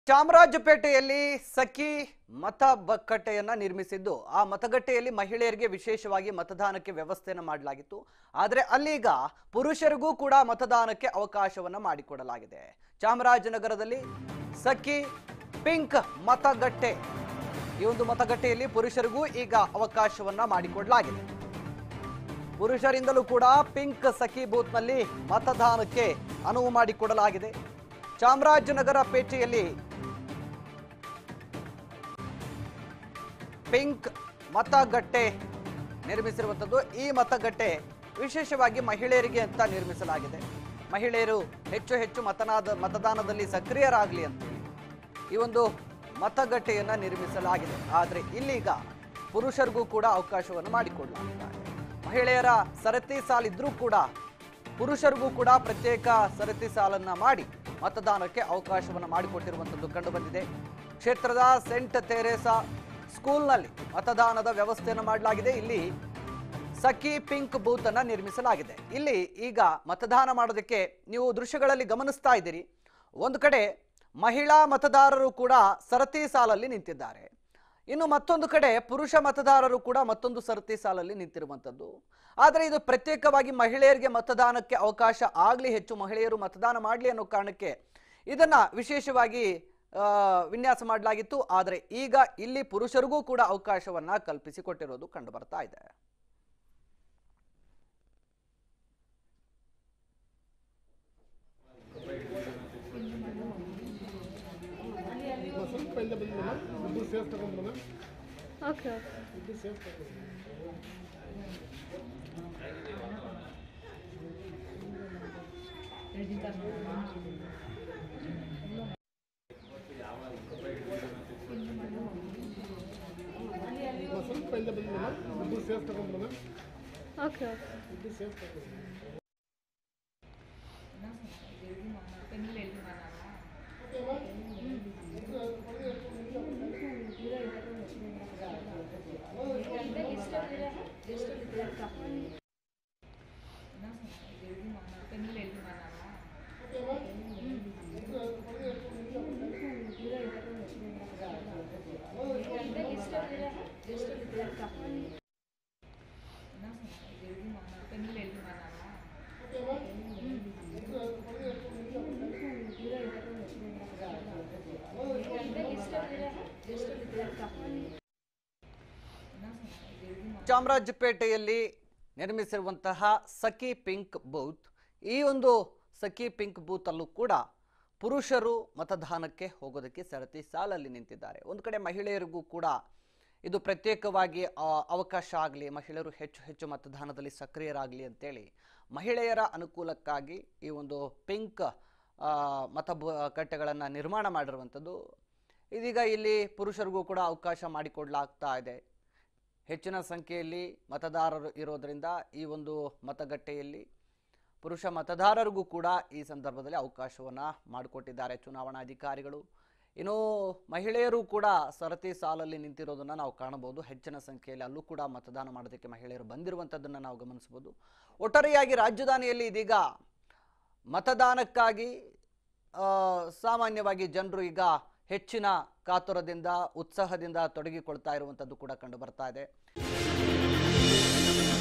ಚಾಮರಾಜಪೇಟೆಯಲ್ಲಿ ಸಖಿ ಮತ ಬಕ್ಕಟ್ಟೆಯನ್ನ ನಿರ್ಮಿಸಿದ್ದು ಆ ಮತಗಟ್ಟೆಯಲ್ಲಿ ಮಹಿಳೆಯರಿಗೆ ವಿಶೇಷವಾಗಿ ಮತದಾನಕ್ಕೆ ವ್ಯವಸ್ಥೆಯನ್ನು ಮಾಡಲಾಗಿತ್ತು ಆದರೆ ಅಲ್ಲೀಗ ಪುರುಷರಿಗೂ ಕೂಡ ಮತದಾನಕ್ಕೆ ಅವಕಾಶವನ್ನ ಮಾಡಿಕೊಡಲಾಗಿದೆ ಚಾಮರಾಜನಗರದಲ್ಲಿ ಸಖಿ ಪಿಂಕ್ ಮತಗಟ್ಟೆ ಈ ಒಂದು ಮತಗಟ್ಟೆಯಲ್ಲಿ ಪುರುಷರಿಗೂ ಈಗ ಅವಕಾಶವನ್ನ ಮಾಡಿಕೊಡಲಾಗಿದೆ ಪುರುಷರಿಂದಲೂ ಕೂಡ ಪಿಂಕ್ ಸಖಿ ಬೂತ್ನಲ್ಲಿ ಮತದಾನಕ್ಕೆ ಅನುವು ಮಾಡಿಕೊಡಲಾಗಿದೆ ಚಾಮರಾಜನಗರ ಪೇಟೆಯಲ್ಲಿ ಪಿಂಕ್ ಮತಗಟ್ಟೆ ನಿರ್ಮಿಸಿರುವಂಥದ್ದು ಈ ಮತಗಟ್ಟೆ ವಿಶೇಷವಾಗಿ ಮಹಿಳೆಯರಿಗೆ ಅಂತ ನಿರ್ಮಿಸಲಾಗಿದೆ ಮಹಿಳೆಯರು ಹೆಚ್ಚು ಹೆಚ್ಚು ಮತನಾದ ಮತದಾನದಲ್ಲಿ ಸಕ್ರಿಯರಾಗಲಿ ಅಂತ ಈ ಒಂದು ಮತಗಟ್ಟೆಯನ್ನ ನಿರ್ಮಿಸಲಾಗಿದೆ ಆದರೆ ಇಲ್ಲೀಗ ಪುರುಷರಿಗೂ ಕೂಡ ಅವಕಾಶವನ್ನು ಮಾಡಿಕೊಡಲಾಗಿದೆ ಮಹಿಳೆಯರ ಸರತಿ ಸಾಲಿದ್ರೂ ಕೂಡ ಪುರುಷರಿಗೂ ಕೂಡ ಪ್ರತ್ಯೇಕ ಸರತಿ ಸಾಲನ್ನ ಮಾಡಿ ಮತದಾನಕ್ಕೆ ಅವಕಾಶವನ್ನು ಮಾಡಿಕೊಟ್ಟಿರುವಂಥದ್ದು ಕಂಡುಬಂದಿದೆ ಕ್ಷೇತ್ರದ ಸೆಂಟ್ ತೆರೇಸಾ ಸ್ಕೂಲ್ನಲ್ಲಿ ಮತದಾನದ ವ್ಯವಸ್ಥೆಯನ್ನು ಮಾಡಲಾಗಿದೆ ಇಲ್ಲಿ ಸಖಿ ಪಿಂಕ್ ಬೂತ್ ಅನ್ನ ನಿರ್ಮಿಸಲಾಗಿದೆ ಇಲ್ಲಿ ಈಗ ಮತದಾನ ಮಾಡೋದಕ್ಕೆ ನೀವು ದೃಶ್ಯಗಳಲ್ಲಿ ಗಮನಿಸ್ತಾ ಇದ್ದೀರಿ ಒಂದು ಕಡೆ ಮಹಿಳಾ ಮತದಾರರು ಕೂಡ ಸರತಿ ಸಾಲಲ್ಲಿ ನಿಂತಿದ್ದಾರೆ ಇನ್ನು ಮತ್ತೊಂದು ಕಡೆ ಪುರುಷ ಮತದಾರರು ಕೂಡ ಮತ್ತೊಂದು ಸರತಿ ಸಾಲಲ್ಲಿ ನಿಂತಿರುವಂಥದ್ದು ಆದರೆ ಇದು ಪ್ರತ್ಯೇಕವಾಗಿ ಮಹಿಳೆಯರಿಗೆ ಮತದಾನಕ್ಕೆ ಅವಕಾಶ ಆಗಲಿ ಹೆಚ್ಚು ಮಹಿಳೆಯರು ಮತದಾನ ಮಾಡಲಿ ಅನ್ನೋ ಕಾರಣಕ್ಕೆ ಇದನ್ನ ವಿಶೇಷವಾಗಿ ಆ, ವಿನ್ಯಾಸ ಮಾಡಲಾಗಿತ್ತು ಆದರೆ ಈಗ ಇಲ್ಲಿ ಪುರುಷರಿಗೂ ಕೂಡ ಅವಕಾಶವನ್ನ ಕಲ್ಪಿಸಿಕೊಟ್ಟಿರೋದು ಕಂಡು ಬರ್ತಾ ಇದೆ ಸ್ವಲ್ಪ ಹಿಂದೆ ಬಂದು ಮೇಡಮ್ ಇಬ್ಬರು ಸೇಫ್ ತಗೊಂಡು ಮೇಡಮ್ ಓಕೆ ಓಕೆ ಇಬ್ಬರು ಸೇಫ್ ತಗೊಂಡು ಸ್ವಲ್ಪ ಹಿಂದೆ ಬಂದು ಮೇಡಮ್ ಇಬ್ಬರು ಸೇಫ್ ತಗೊಂಡು ಮೇಡಮ್ ಓಕೆ ಓಕೆ ಇಬ್ಬರು ಸೇಫ್ ತಗೊಂಡು ಚಾಮರಾಜಪೇಟೆಯಲ್ಲಿ ನಿರ್ಮಿಸಿರುವಂತಹ ಸಖಿ ಪಿಂಕ್ ಬೂತ್ ಈ ಒಂದು ಸಖಿ ಪಿಂಕ್ ಬೂತ್ ಅಲ್ಲೂ ಕೂಡ ಪುರುಷರು ಮತದಾನಕ್ಕೆ ಹೋಗೋದಕ್ಕೆ ಸರತಿ ಸಾಲಲ್ಲಿ ನಿಂತಿದ್ದಾರೆ ಒಂದು ಕಡೆ ಮಹಿಳೆಯರಿಗೂ ಕೂಡ ಇದು ಪ್ರತ್ಯೇಕವಾಗಿ ಆ, ಅವಕಾಶ ಆಗಲಿ ಮಹಿಳೆಯರು ಹೆಚ್ಚು ಹೆಚ್ಚು ಮತದಾನದಲ್ಲಿ ಸಕ್ರಿಯರಾಗಲಿ ಅಂತೇಳಿ ಮಹಿಳೆಯರ ಅನುಕೂಲಕ್ಕಾಗಿ ಈ ಒಂದು ಪಿಂಕ್ ಆ, ಮತ ಕಟ್ಟೆಗಳನ್ನು ನಿರ್ಮಾಣ ಮಾಡಿರುವಂಥದ್ದು ಇದೀಗ ಇಲ್ಲಿ ಪುರುಷರಿಗೂ ಕೂಡ ಅವಕಾಶ ಮಾಡಿಕೊಡ್ಲಾಗ್ತಾ ಇದೆ ಹೆಚ್ಚಿನ ಸಂಖ್ಯೆಯಲ್ಲಿ ಮತದಾರರು ಇರೋದರಿಂದ ಈ ಒಂದು ಮತಗಟ್ಟೆಯಲ್ಲಿ ಪುರುಷ ಮತದಾರರಿಗೂ ಕೂಡ ಈ ಸಂದರ್ಭದಲ್ಲಿ ಅವಕಾಶವನ್ನು ಮಾಡಿಕೊಟ್ಟಿದ್ದಾರೆ ಚುನಾವಣಾಧಿಕಾರಿಗಳು ಇನ್ನು ಮಹಿಳೆಯರು ಕೂಡ ಸರತಿ ಸಾಲಲ್ಲಿ ನಿಂತಿರೋದನ್ನು ನಾವು ಕಾಣಬಹುದು ಹೆಚ್ಚಿನ ಸಂಖ್ಯೆಯಲ್ಲಿ ಅಲ್ಲೂ ಕೂಡ ಮತದಾನ ಮಾಡೋದಕ್ಕೆ ಮಹಿಳೆಯರು ಬಂದಿರುವಂಥದ್ದನ್ನು ನಾವು ಗಮನಿಸಬಹುದು ಒಟ್ಟಾರೆಯಾಗಿ ರಾಜಧಾನಿಯಲ್ಲಿ ಇದೀಗ ಮತದಾನಕ್ಕಾಗಿ ಆ, ಸಾಮಾನ್ಯವಾಗಿ ಜನರು ಈಗ ಹೆಚ್ಚಿನ ಕಾತುರದಿಂದ ಉತ್ಸಾಹದಿಂದ ತೊಡಗಿಕೊಳ್ತಾ ಇರುವಂಥದ್ದು ಕೂಡ ಕಂಡು ಬರ್ತಾ ಇದೆ